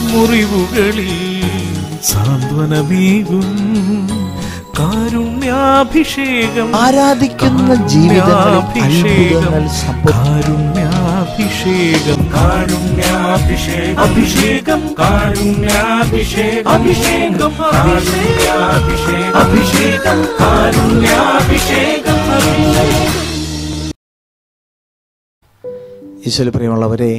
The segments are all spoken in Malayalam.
മുറിവുകളിൽ സാന്ത്വനമേകും കാരുണ്യാഭിഷേകം ആരാധിക്കുന്ന ജീവിതങ്ങളിൽ അത്ഭുതങ്ങൾ സംഭവിക്കും കാരുണ്യാഭിഷേകം കാരുണ്യാഭിഷേകം അഭിഷേകം കാരുണ്യാഭിഷേകം അഭിഷേകം കാരുണ്യാഭിഷേകം അഭിഷേകം കാരുണ്യാഭിഷേകം അഭിഷേകം ഈശോയിൽ പ്രിയമുള്ളവരെ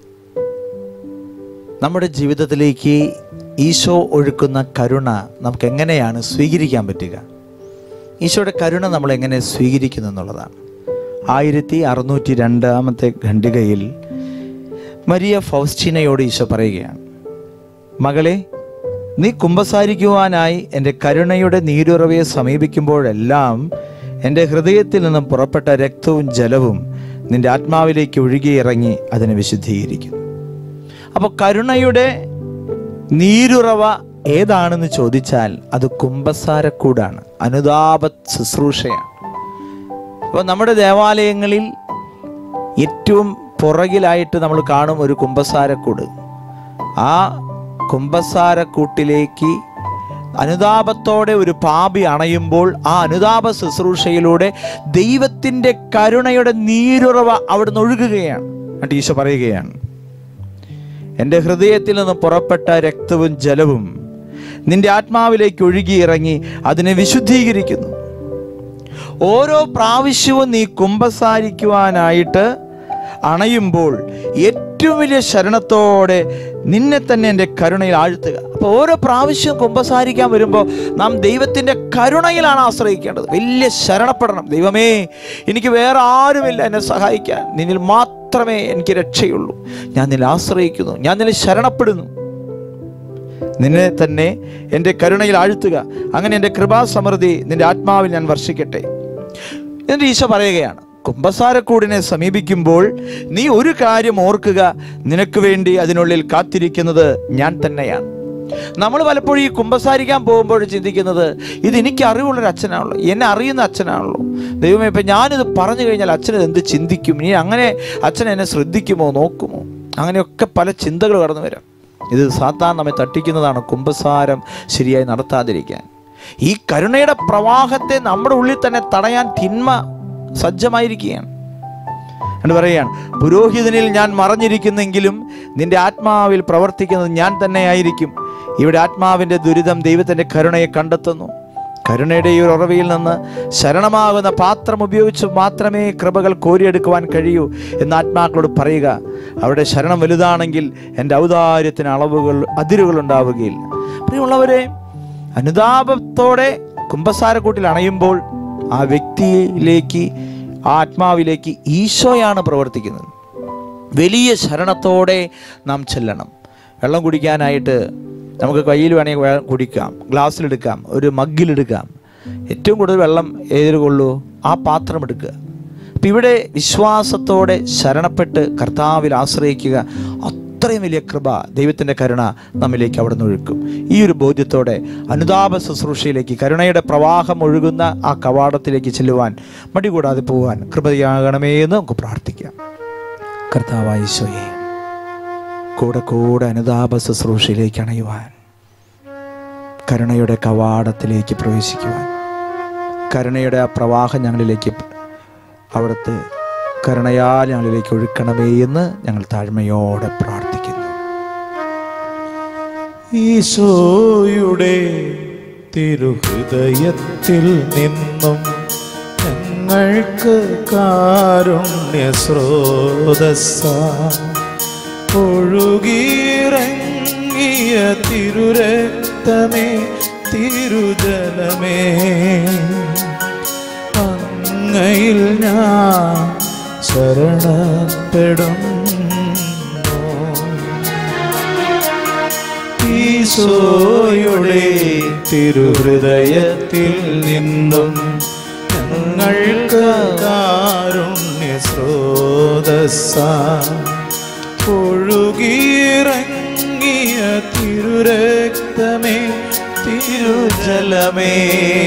നമ്മുടെ ജീവിതത്തിലേക്ക് ഈശോ ഒഴുക്കുന്ന കരുണ നമുക്ക് എങ്ങനെയാണ് സ്വീകരിക്കാൻ പറ്റുക ഈശോയുടെ കരുണ നമ്മൾ എങ്ങനെ സ്വീകരിക്കുന്നു എന്നുള്ളതാണ് ആയിരത്തി അറുന്നൂറ്റി രണ്ടാമത്തെ ഖണ്ഡികയിൽ മരിയ ഫൗസ്റ്റീനയോട് ഈശോ പറയുകയാണ് മകളെ നീ കുമ്പസാരിക്കുവാനായി എൻ്റെ കരുണയുടെ നീരുറവയെ സമീപിക്കുമ്പോഴെല്ലാം എൻ്റെ ഹൃദയത്തിൽ നിന്നും പുറപ്പെട്ട രക്തവും ജലവും നിന്റെ ആത്മാവിലേക്ക് ഒഴുകിയിറങ്ങി അതിനെ വിശുദ്ധീകരിക്കുന്നു അപ്പോൾ കരുണയുടെ നീരുറവ ഏതാണെന്ന് ചോദിച്ചാൽ അത് കുമ്പസാരക്കൂടാണ് അനുതാപ ശുശ്രൂഷയാണ് അപ്പോൾ നമ്മുടെ ദേവാലയങ്ങളിൽ ഏറ്റവും പുറകിലായിട്ട് നമ്മൾ കാണും ഒരു കുമ്പസാരക്കൂട് ആ കുമ്പസാരക്കൂട്ടിലേക്ക് അനുതാപത്തോടെ ഒരു പാപി അണയുമ്പോൾ ആ അനുതാപ ശുശ്രൂഷയിലൂടെ ദൈവത്തിൻ്റെ കരുണയുടെ നീരുറവ അവിടുന്ന് ഒഴുകുകയാണ് എന്നിട്ട് ഈശോ പറയുകയാണ് എൻ്റെ ഹൃദയത്തിൽ നിന്ന് പുറപ്പെട്ട രക്തവും ജലവും നിന്റെ ആത്മാവിലേക്ക് ഒഴുകിയിറങ്ങി അതിനെ വിശുദ്ധീകരിക്കുന്നു ഓരോ പ്രാവശ്യവും നീ കുമ്പസാരിക്കുവാനായിട്ട് അണയുമ്പോൾ ഏറ്റവും വലിയ ശരണത്തോടെ നിന്നെ തന്നെ എൻ്റെ കരുണയിൽ ആഴ്ത്തുക അപ്പോൾ ഓരോ പ്രാവശ്യവും കുമ്പസാരിക്കാൻ വരുമ്പോൾ നാം ദൈവത്തിൻ്റെ കരുണയിലാണ് ആശ്രയിക്കേണ്ടത് വലിയ ശരണപ്പെടണം ദൈവമേ എനിക്ക് വേറെ ആരുമില്ല എന്നെ സഹായിക്കാൻ നിന്നിൽ മാത്രമേ എനിക്ക് രക്ഷയുള്ളൂ ഞാൻ നിന്നെ ആശ്രയിക്കുന്നു ഞാൻ നിന്നെ ശരണപ്പെടുന്നു നിന്നെ തന്നെ എൻ്റെ കരുണയിൽ ആഴ്ത്തുക അങ്ങനെ എൻ്റെ കൃപാസമൃദ്ധി നിന്റെ ആത്മാവിൽ ഞാൻ വർഷിക്കട്ടെ എന്നിട്ട് ഈശോ പറയുകയാണ് കുംഭസാരക്കൂടിനെ സമീപിക്കുമ്പോൾ നീ ഒരു കാര്യം ഓർക്കുക നിനക്ക് വേണ്ടി അതിനുള്ളിൽ കാത്തിരിക്കുന്നത് ഞാൻ തന്നെയാണ് നമ്മൾ പലപ്പോഴും ഈ കുമ്പസാരിക്കാൻ പോകുമ്പോൾ ചിന്തിക്കുന്നത് ഇത് എനിക്ക് അറിവുള്ളൊരു അച്ഛനാണല്ലോ എന്നെ അറിയുന്ന അച്ഛനാണല്ലോ ദൈവമേ ഇപ്പം ഞാനിത് പറഞ്ഞു കഴിഞ്ഞാൽ അച്ഛനത് എന്ത് ചിന്തിക്കും ഇനി അങ്ങനെ അച്ഛൻ എന്നെ ശ്രദ്ധിക്കുമോ നോക്കുമോ അങ്ങനെയൊക്കെ പല ചിന്തകൾ കടന്നു വരാം ഇത് സാത്താൻ നമ്മെ തട്ടിക്കുന്നതാണ് കുമ്പസാരം ശരിയായി നടത്താതിരിക്കാൻ ഈ കരുണയുടെ പ്രവാഹത്തെ നമ്മുടെ ഉള്ളിൽ തന്നെ തടയാൻ തിന്മ സജ്ജമായിരിക്കുകയാണ് എന്ന് പറയുകയാണ് പുരോഹിതനിൽ ഞാൻ മറഞ്ഞിരിക്കുന്നെങ്കിലും നിന്റെ ആത്മാവിൽ പ്രവർത്തിക്കുന്നത് ഞാൻ തന്നെയായിരിക്കും ഇവിടെ ആത്മാവിൻ്റെ ദുരിതം ദൈവത്തിൻ്റെ കരുണയെ കണ്ടെത്തുന്നു കരുണയുടെ ഈ ഒരു ഉറവയിൽ നിന്ന് ശരണമാകുന്ന പാത്രം ഉപയോഗിച്ച് മാത്രമേ കൃപകൾ കോരിയെടുക്കുവാൻ കഴിയൂ എന്ന് ആത്മാക്കളോട് പറയുക അവരുടെ ശരണം വലുതാണെങ്കിൽ എൻ്റെ ഔദാര്യത്തിന് അളവുകൾ അതിരുകൾ ഉണ്ടാവുകയില്ല പ്രിയമുള്ളവരെ അനുതാപത്തോടെ കുംഭസാരക്കൂട്ടിൽ അണയുമ്പോൾ ആ വ്യക്തിയിലേക്ക് ആ ആത്മാവിലേക്ക് ഈശോയാണ് പ്രവർത്തിക്കുന്നത് വലിയ ശരണത്തോടെ നാം ചെല്ലണം വെള്ളം കുടിക്കാനായിട്ട് നമുക്ക് കയ്യിൽ വേണമെങ്കിൽ വെ- കുടിക്കാം ഗ്ലാസ്സിലെടുക്കാം ഒരു മഗ്ഗിലെടുക്കാം ഏറ്റവും കൂടുതൽ വെള്ളം ഏതിൽ കൊള്ളൂ ആ പാത്രം എടുക്കുക അപ്പം ഇവിടെ വിശ്വാസത്തോടെ ശരണപ്പെട്ട് കർത്താവിൽ ആശ്രയിക്കുക അത്രയും വലിയ കൃപ ദൈവത്തിൻ്റെ കരുണ നമ്മിലേക്ക് അവിടെ നിന്ന് ഒഴുക്കും ഈ ഒരു ബോധ്യത്തോടെ അനുതാപ ശുശ്രൂഷയിലേക്ക് കരുണയുടെ പ്രവാഹം ഒഴുകുന്ന ആ കവാടത്തിലേക്ക് ചെല്ലുവാൻ മടി കൂടാതെ പോകാൻ കൃപയാകണമേ എന്ന് നമുക്ക് പ്രാർത്ഥിക്കാം കർത്താവായ ഈശോയെ കൂടെ കൂടെ അനുതാപ ശുശ്രൂഷയിലേക്ക് അണയുവാൻ കരുണയുടെ കവാടത്തിലേക്ക് പ്രവേശിക്കുവാൻ കരുണയുടെ ആ പ്രവാഹം ഞങ്ങളിലേക്ക് അവിടുത്തെ കരുണയാൽ ഞങ്ങളിലേക്ക് ഒഴുക്കണമേ എന്ന് ഞങ്ങൾ താഴ്മയോടെ പ്രാർത്ഥിക്കുന്നു ഈശോയുടെ തിരുഹൃദയത്തിൽ നിന്നും ഞങ്ങൾക്ക് കാരുണ്യ സ്രോതസ്സ ഒഴുകിയിറങ്ങിയ തിരുരക്തമേ തിരുജലമേ അങ്ങയിൽ ഞാൻ ശരണപ്പെടുന്നു ഈശോയുടെ തിരുഹൃദയത്തിൽ നിന്നും ഞങ്ങൾക്ക് കാരുണ്യ സ്രോതസ്സ ഒഴുകിയിറങ്ങിയ തിരുരക്തമേ തിരുജലമേ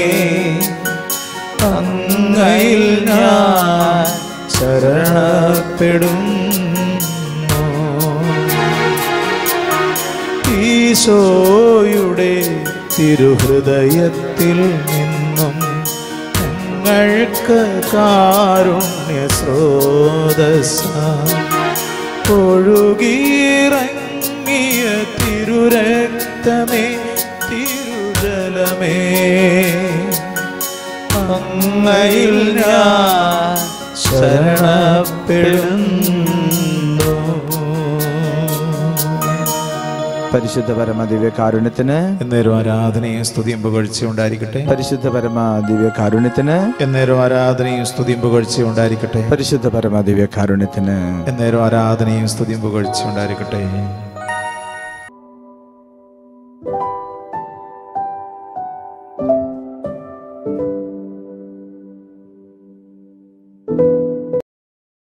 അങ്ങയിൽ ഞാൻ ശരണപ്പെടുന്നു ഈശോയുടെ തിരുഹൃദയത്തിൽ നിന്നും ഞങ്ങൾക്ക് കാരുണ്യ സ്രോതസ്സ ഒഴുകിയിറങ്ങിയ തിരുരക്തമേ തിരുജലമേ അങ്ങയിൽ ഞാൻ ശരണപ്പെടുന്നു പരിശുദ്ധ പരമ ദിവ്യ കാരുണ്യത്തിന് എന്നേരം ആരാധനയും സ്തുതിയും പുകഴ്ചയും ഉണ്ടായിരിക്കട്ടെ പരിശുദ്ധ പരമ ദിവ്യ കാരുണ്യത്തിന് എന്നേരം ആരാധനയും സ്തുതിയും പുകഴ്ചയും ഉണ്ടായിരിക്കട്ടെ പരിശുദ്ധ പരമ ദിവ്യ കാരുണ്യത്തിന് എന്നേരം ആരാധനയും സ്തുതിയും പുകഴ്ചയും ഉണ്ടായിരിക്കട്ടെ